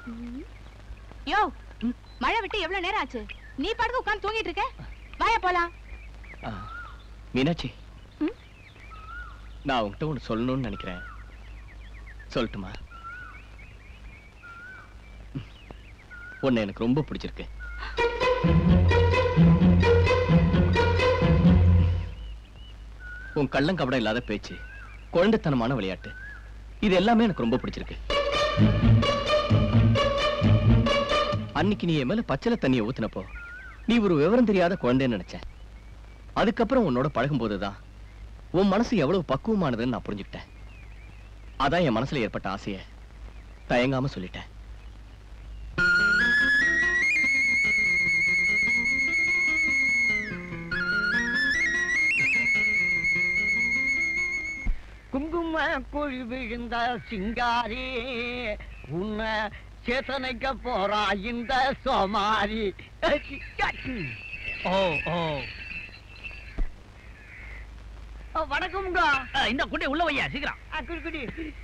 யோ மழை விட்டு எவ்வளவு நேரம் ஆச்சு நீ பாட்டுக்கு உட்கார்ந்து தூங்கிட்டு இருக்க வாயா போலாம் ஆ, மீனாட்சி ம்? நான் உன்கிட்ட ஒன்று சொல்லணும்னு நினைக்கிறேன் சொல்லட்டுமா உன்னை எனக்கு ரொம்ப பிடிச்சிருக்கு உன் கள்ளங்கபடம் இல்லாத பேச்சு குழந்தைத்தனமான விளையாட்டு இது எல்லாமே எனக்கு ரொம்ப பிடிச்சிருக்கு அன்னைக்கு நீ என் மேல பச்சளை தண்ணியை ஊத்துனப்போ நீ ஒரு விவரம் தெரியாத குழந்தைன்னு நினைச்சேன் அதுக்கப்புறம் உன்னோட பழகும் போதுதான் உன் மனசு எவ்வளவு பக்குவமானதுன்னு நான் புரிஞ்சுக்கிட்டேன் அதான் என் மனசுல ஏற்பட்ட ஆசைய தயங்காம சொல்லிட்டேன் குங்கும குழி விழுந்த சிங்காரி உன்னை சேத்தனைக்க போறா இந்த சோமாரி ஓ ஓ வணக்கம்ங்க அஹ், இந்த குண்டை உள்ள வையா சீக்கிரம் ஆ, குடி குடி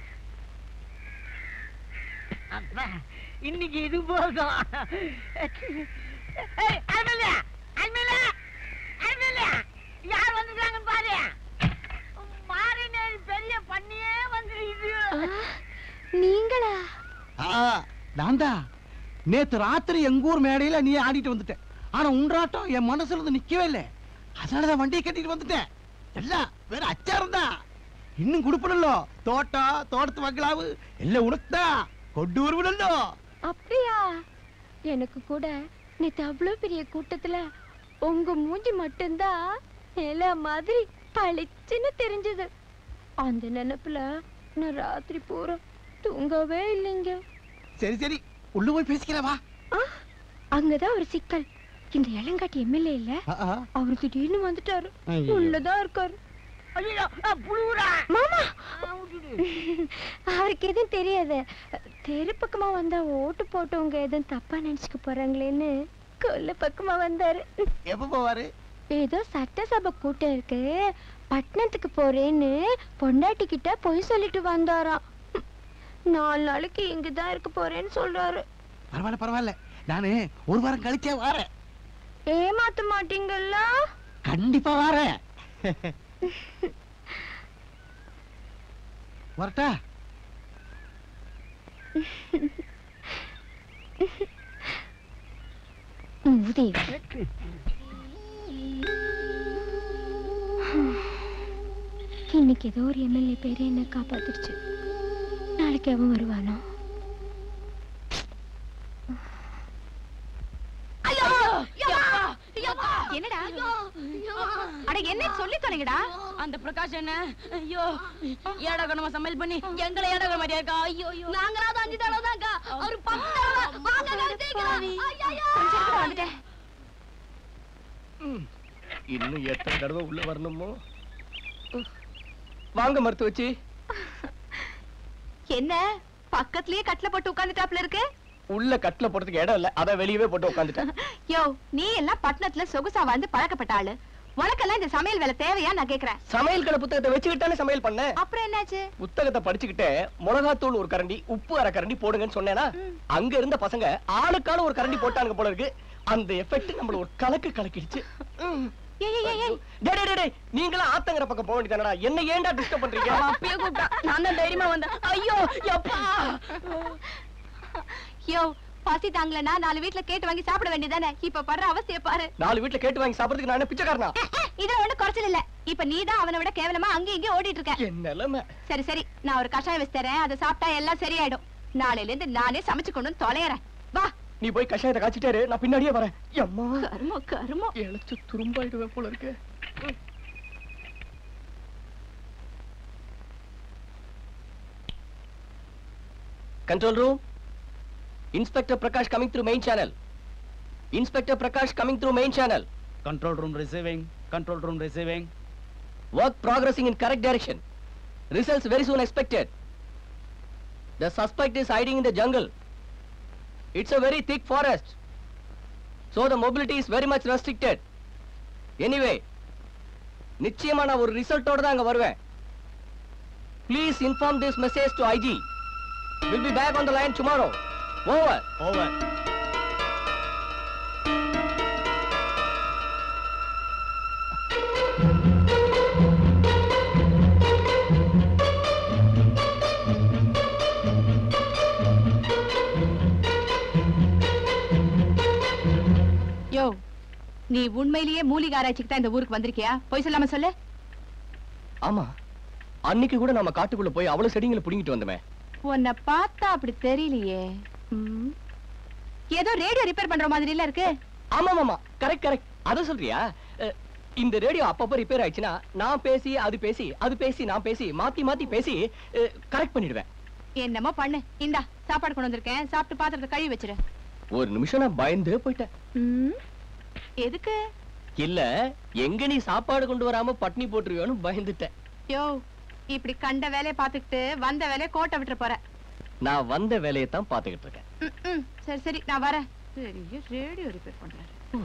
அப்பா, இன்னைக்கு இது போதும் ஏய், அல்மேலா, அல்மேலா, அல்மேலா, யார் வந்துட்டாங்க பாரு மாறினேல் பெரிய பண்ணியே வந்துருக்குது நீங்களா நான் தான் நேத்து ராத்திரி எங்க ஊர் மேடையில நீ ஆடிட்டு வந்துட்ட ஆனா உன்றாட்டம் என் மனசுல இருந்து நிக்கவே இல்லை அதனாலதான் வண்டியை கட்டிட்டு வந்துட்டேன் எல்லாம் வேற அச்சாரம் தான் இன்னும் கொடுப்பனல்லோ தோட்டம் தோட்டத்து மங்களாவு எல்லாம் உனக்குதான் கொண்டு வருவனல்லோ அப்படியா எனக்கு கூட நேத்து அவ்வளவு பெரிய கூட்டத்துல உங்க மூஞ்சி மட்டும்தான் நில மாதிரி பளிச்சுன்னு தெரிஞ்சது அந்த நினைப்புல நான் ராத்திரி பூரா தூங்கவே இல்லைங்க சரி சரி உள்ள போய் பேசிக்கிறேன் வா ஆ, அங்கதான் ஒரு சிக்கல் இந்த இளங்காட்டி எம்எல்ஏ இல்ல ஆ, ஆ. அவர் திடீர்னு வந்துட்டாரு ஐயோ. உள்ளதான் இருக்காரு ஐயோ புழுவுடா மாமா ஆ, விட்டுடு. அவருக்கு எதுவும் தெரியாது தெரு பக்கமா வந்தா ஓட்டு போட்டவங்க எதுவும் தப்பா நினைச்சுக்க போறாங்களேன்னு கொல்ல பக்கமா வந்தாரு எப்ப போவாரு ஏதோ சட்டசபை கூட்டம் இருக்கு பட்டணத்துக்கு போறேன்னு பொண்டாட்டி கிட்ட பொய் சொல்லிட்டு வந்தாராம் நாலு நாளைக்கு இங்கதான் இருக்க போறேன்னு சொல்றாரு பரவாயில்ல பரவாயில்ல நானு ஒரு வாரம் கழிச்சே வாரேன் ஏமாத்த மாட்டீங்கல்ல கண்டிப்பா வாரேன் வரட்டா உதவி இன்னைக்கு ஏதோ ஒரு எம்எல்ஏ பேரு என்ன காப்பாத்திருச்சு நாளைக்கு அவன் வருவானோ என்னடா அட என்ன சொல்லி தொலைங்கடா அந்த பிரகாஷ் என்ன ஐயோ ஏடா கணமா சமையல் பண்ணி எங்களை ஏடா கணமாரியா இருக்கா ஐயோ ஐயோ நாங்களாவது அஞ்சு தடவை தான்க்கா அவரு பத்து தடவை வாங்க நிறுத்திக்கலாம் கொஞ்சம் கூட வந்துட்டேன் ம். இன்னும் எத்தனை தடவை உள்ள வரணுமோ வாங்க மருத்து வச்சு என்ன பக்கத்துலயே கட்டில போட்டு உட்கார்ந்துட்டாப்ல இருக்கு உள்ள கட்டில போறதுக்கு இடம் இல்ல அதான் வெளியவே போட்டு உட்காந்துட்டேன் யோ நீ எல்லாம் பட்டணத்துல சொகுசா வந்து பழக்கப்பட்ட ஆளு உனக்கெல்லாம் இந்த சமையல் வேலை தேவையா நான் கேக்குறேன் சமையல் கடை புத்தகத்தை வச்சுக்கிட்டானே சமையல் பண்ணேன் அப்புறம் என்னாச்சு புத்தகத்தை படிச்சுக்கிட்டே மிளகாத்தூள் ஒரு கரண்டி உப்பு அரை கரண்டி போடுங்கன்னு சொன்னேனா அங்க இருந்த பசங்க ஆளுக்கால ஒரு கரண்டி போட்டானுங்க போல இருக்கு அந்த எஃபெக்ட் நம்மள ஒரு கலக்கு கலக்கிடுச்சு ம். ஏய், ஏய், ஏய், ஏய். டேய், டேய், டேய், டேய், நீங்களா ஆத்தங்கர பக்கம் போக வேண்டியதானடா என்ன ஏன்டா டிஸ்டர்ப் பண்றீங்க அவன் அப்பயே கூப்பிட்டா நான் தான் தைரியமா வந்தேன் ஐயோ எப்பா யோ பசி தாங்கலனா நாலு வீட்ல கேட்டு வாங்கி சாப்பிட வேண்டியதானே இப்ப படுற அவசிய பாரு நாலு வீட்ல கேட்டு வாங்கி சாப்பிடுறதுக்கு நான் என்ன பிச்சைக்காரனா இதுல ஒண்ணு குறைச்சல் இல்ல இப்ப நீ தான் அவனை விட கேவலமா அங்கேயும் இங்கேயும் ஓடிட்டு இருக்க என் நிலைமை சரி சரி நான் ஒரு கஷாயம் வச்சு தரேன் அதை சாப்பிட்டா எல்லாம் சரியாயிடும் நாளையில இருந்து நானே சமைச்சு கொண்டு வந்து தொலையறேன் வா நீ போய் கஷாயத்தை காய்ச்சிட்டே இரு, நான் பின்னாடியே வரேன் அம்மா கருமோ கருமோ இழைச்சு துரும்பாயிடுவேன் போல இருக்கு control room inspector Prakash coming through main channel inspector Prakash coming through main channel Control room receiving. Control room receiving. Work progressing in correct direction. Results very soon expected. The suspect is hiding in the jungle. It's a very thick forest. So the mobility is very much restricted. Anyway, நிச்சயமா நான் ஒரு ரிசல்ட்டோட தான் அங்க வருவேன் please inform this message to IG will be back on the line tomorrow over over யோ நீ உண்மையிலேயே மூலிகை ஆராய்ச்சிக்கு தான் இந்த ஊருக்கு வந்திருக்கியா போய் சொல்லாம சொல்லு ஆமா அன்னைக்கு கூட நம்ம காட்டுக்குள்ள போய் அவ்வளவு செடிங்களை புடிங்கிட்டு வந்தோமே உன்னை பார்த்தா அப்படி தெரியலையே ம். ஏதோ ரேடியோ ரிப்பேர் பண்ற மாதிரி இல்ல இருக்கு ஆமா ஆமா கரெக்ட் கரெக்ட் அத சொல்றியா அஹ், இந்த ரேடியோ அப்பப்ப ரிப்பேர் ஆயிடுச்சுன்னா நான் பேசி அது பேசி அது பேசி நான் பேசி மாத்தி மாத்தி பேசி கரெக்ட் பண்ணிடுவேன் என்னமோ பண்ணு இந்தா சாப்பாடு கொண்டு வந்திருக்கேன் சாப்பிட்டு பாத்திரத்தை கழுவி வச்சிரு ஒரு நிமிஷம் நான் பயந்தே போயிட்டேன் ம். எதுக்கு இல்ல எங்க நீ சாப்பாடு கொண்டு வராம பட்னி போட்டுருவியோன்னு பயந்துட்டேன் யோ இப்படி கண்ட வேலையை பார்த்துக்கிட்டு வந்த வேலையை கோட்டை விட்டுற போற நான் வந்த வேலையை தான் பாத்துக்கிட்டு இருக்கேன் ம், ம். சரி சரி நான் வரேன் பெரிய ரேடியோ ரிப்பேர் பண்றாரு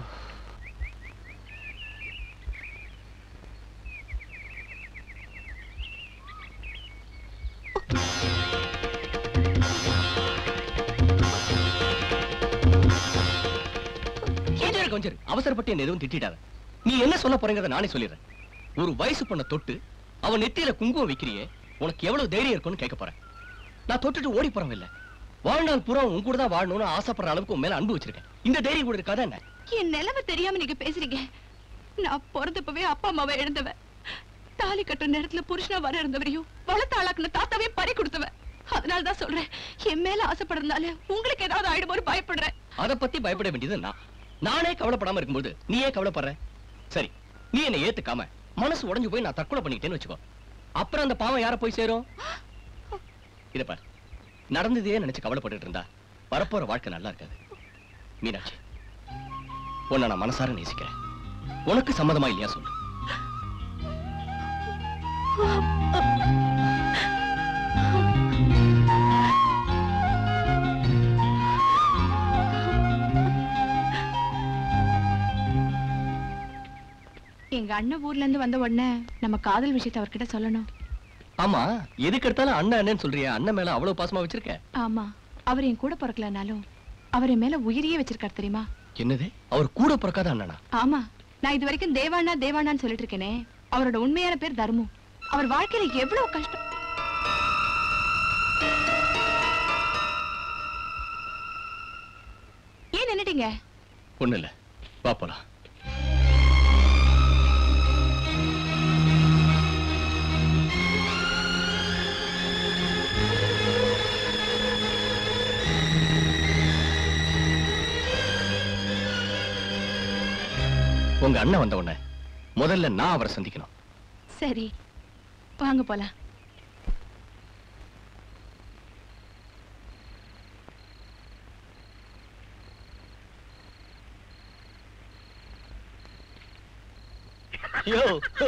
கொஞ்சம் இரு, கொஞ்சம் இரு. அவசரப்பட்டு என்ன எதுவும் திட்டாத நீ என்ன சொல்ல போறேங்கிறத நானே சொல்லிடுறேன் ஒரு வயசு பொண்ண தொட்டு அவன் நெத்தியில குங்குமம் வைக்கிறியே உனக்கு எவ்வளவு தைரியம் இருக்கும்னு கேட்க போறேன் நான் தொட்டுட்டு ஓடி போறவன் இல்ல வாழ்நாள் பூரா உன் கூட தான் வாழணும்னு ஆசைப்படுற அளவுக்கு உன் மேல அன்பு வச்சிருக்கேன் இந்த தைரியம் கூட இருக்காதா என்ன என் நிலைமை தெரியாம நீங்க பேசுறீங்க நான் பிறந்தப்பவே அப்பா அம்மாவை இழந்தவன் தாலி கட்டுற நேரத்துல புருஷனா வர இருந்தவரையும் வளர்த்த ஆளாக்குன தாத்தாவையும் பறி கொடுத்தவன் அதனாலதான் சொல்றேன் என் மேல ஆசைப்படுறதுனால உங்களுக்கு ஏதாவது ஆயிடுமோன்னு பயப்படுறேன் அத பத்தி பயப்பட வேண்டியது நான் நானே கவலைப்படாம இருக்கும்போது நீ ஏன் கவலைப்படுற சரி நீ என்னை ஏத்துக்காம மனசு உடைஞ்சு போய் நான் தற்கொலை பண்ணிக்கிட்டேன்னு வச்சுக்கோ அப்புறம் அந்த பாவம் யார போய் சேரும் இத பார் நடந்ததையே நினைச்சு கவலைப்பட்டுட்டு இருந்தா வரப்போற வாழ்க்கை நல்லா இருக்காது மீனாட்சி உன்னை நான் மனசார நேசிக்கிறேன் உனக்கு சம்மதமா இல்லையா சொல்லு எங்க அண்ணன் ஊர்ல இருந்து வந்த உடனே நம்ம காதல் விஷயத்தை அவர்கிட்ட சொல்லணும் ஆமா எதுக்கு எடுத்தாலும் அண்ணன் அண்ணன் சொல்றியா அண்ணன் மேல அவ்வளவு பாசமா வச்சிருக்க ஆமா அவர் என் கூட பிறக்கலனாலும் அவர் என் மேல உயிரியே வச்சிருக்காரு தெரியுமா என்னது அவர் கூட பிறக்காத அண்ணனா ஆமா நான் இது வரைக்கும் தேவாண்ணா தேவாண்ணான்னு சொல்லிட்டு இருக்கேனே அவரோட உண்மையான பேர் தர்மு அவர் வாழ்க்கையில எவ்வளவு கஷ்டம் ஏன் நின்னுட்டீங்க ஒண்ணு இல்ல வா போலாம் உங்க அண்ணன் வந்த உடனே முதல்ல நான் அவரை சந்திக்கணும் சரி வாங்க போலாம் யோ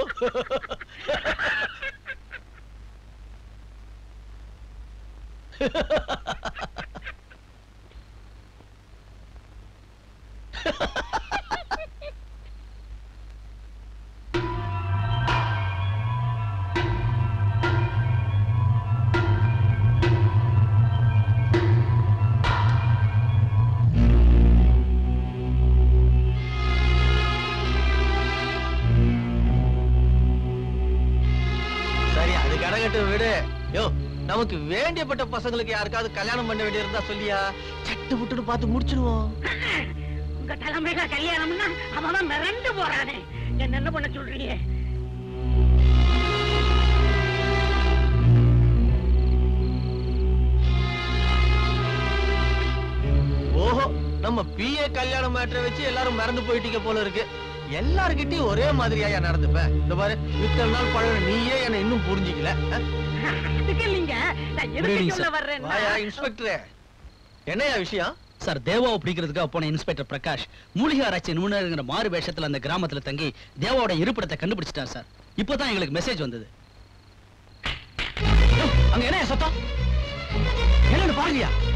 சரி அது கடகட்டு விடு யோ நமக்கு வேண்டியப்பட்ட பசங்களுக்கு யாருக்காவது கல்யாணம் பண்ண வேண்டியிருந்தா சொல்லியா சட்டு புட்டுன்னு பார்த்து முடிச்சிடுவோம் உங்க தலைமையில கல்யாணம்னா அவன் மிரண்டு போறானே என்ன என்ன பண்ண சொல்றீங்க ஓஹோ நம்ம பிஏ கல்யாணம் மேட்டரை வச்சு எல்லாரும் மறந்து போயிட்டீங்க போல இருக்கு எல்லார்கிட்டயும் ஒரே மாதிரியா நடந்துப்பேன் இந்த பாரு இத்தனை நாள் பழகின நீயே என்ன இன்னும் புரிஞ்சிக்கல அஹ்? அதுக்கு இல்லைங்க நான் Good எதுக்கு evening, சொல்ல sir. வர்றேன்னா வாயா இன்ஸ்பெக்டரே என்னையா விஷயம் சார் தேவாவை பிடிக்கிறதுக்காக போன இன்ஸ்பெக்டர் பிரகாஷ் மூலிகை ஆராய்ச்சி நிபுணருங்கிற மாறு வேஷத்துல அந்த கிராமத்துல தங்கி தேவாவோட இருப்பிடத்தை கண்டுபிடிச்சிட்டார் சார் இப்போதான் எங்களுக்கு மெசேஜ் வந்தது அங்க என்ன சத்தம் என்னன்னு பாருங்கயா